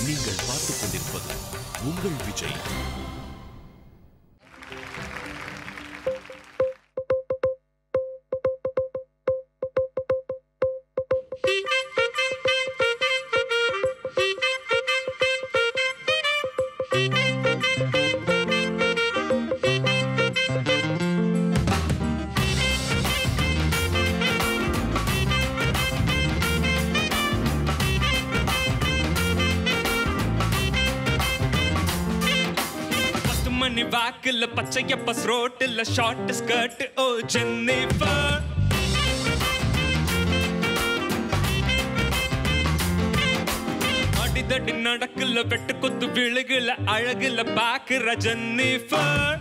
நீங்கள் பார்த்துக் கொண்டிருப்பது உங்கள் விஜய் பத்து மணி வாக்குல பச்சைய பஸ் ரோட்டுல ஷார்ட் ஸ்கர்ட் ஓ ஜென்னிஃபர் அடிதடி நடக்கல வெட்டு கொத்து விழுகுல அழகுல பாக்குற ஜென்னிஃபர்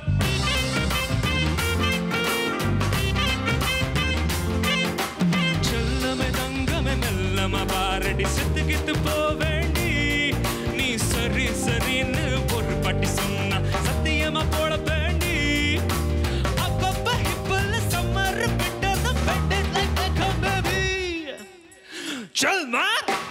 செல்லமே தங்கமே மெல்லமா பாரடி செத்துக்கிட்டு போவேண்டி நீ சரி சரின்னு ஒரு பட்டி சொன்னா சத்தியமா போட வேண்டி அப்பப்ப ஹிப்பல்ல summer better the better like a come baby Salma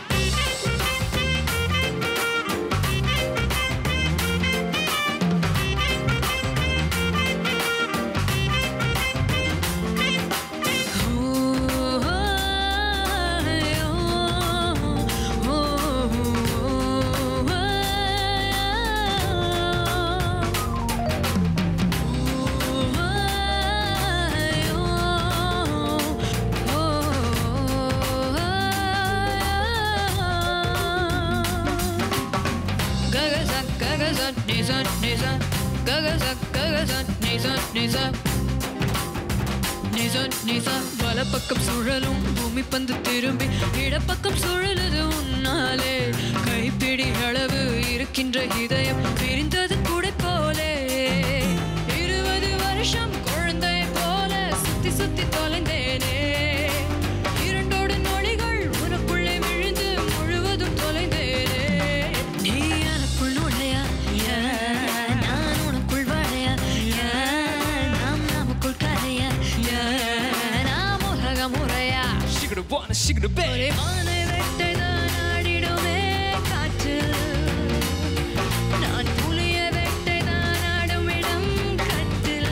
வலப்பக்கம் சுழலும் பூமி பந்து திரும்பி இடப்பக்கம் சுழலுது உன்னாலே கைப்பிடி அளவு இருக்கின்ற இதயம் பிரிந்தது கூட போலே இருபது வருஷம் குழந்தை போல சுத்தி சுத்தி தொலைந்தேனே இரண்டோடு நொடிகள் உனக்குள்ளே விழுந்து முழுவதும் தொலைந்தேனே நீ எனக்குள் நுழையா ஏன் நான் உனக்குள் வாழையா ஏன் நாம் நமக்குள் கரையா ஏன் நாம் உலக முறையா ஷிகடு வான ஷிகடு பே ஒரே வானை வெட்டைதான் ஆடிடுமே காற்றில் நான் புலிய வேட்டைதான் ஆடும் இடம் கட்டில்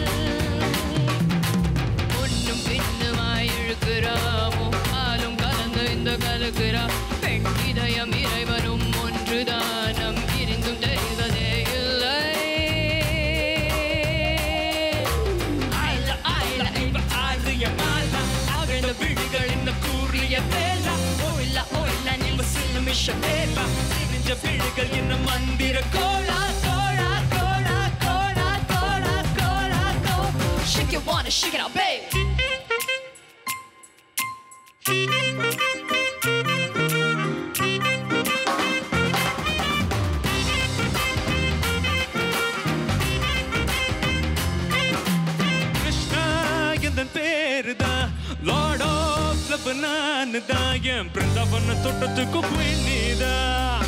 பொண்ணும் பின்னுமாய் இழுக்கிறாமோ பாலும் கலந்து இந்த கலக்கிறா பெண் இதயம் இறைவனும் ஒன்றுதான் நம் இருந்தும் தெரிவதே இல்லை ஆயில ஆயில இவ ஆரிய மாலா அகழ்ந்த விழிகள் இந்த கூறிய வேலா ஓயில ஓயில நிம்ப சில்ல மிஷ வேலா நெஞ்ச விழிகள் என்ன மந்திர கோலா கோலா கோலா கோலா கோலா கோலா கோ Shake it, wanna shake it out, babe. Krishna எந்தன் பேருதான் லார்ட் ஆஃப் லவ் நான் தான் என் பிருந்தாவன தோட்டத்துக்கு queen நீதான்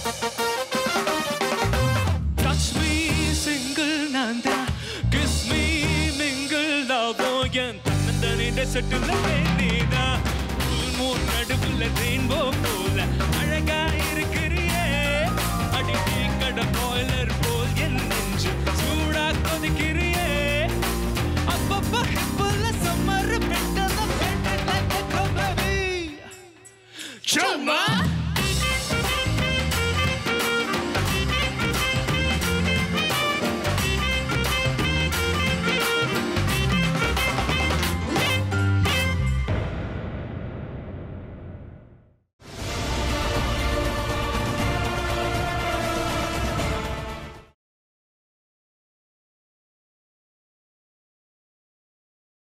Touch me single நான் தான் Kiss me mingle love என் தன்னந்தனி டெசர்ட்டில்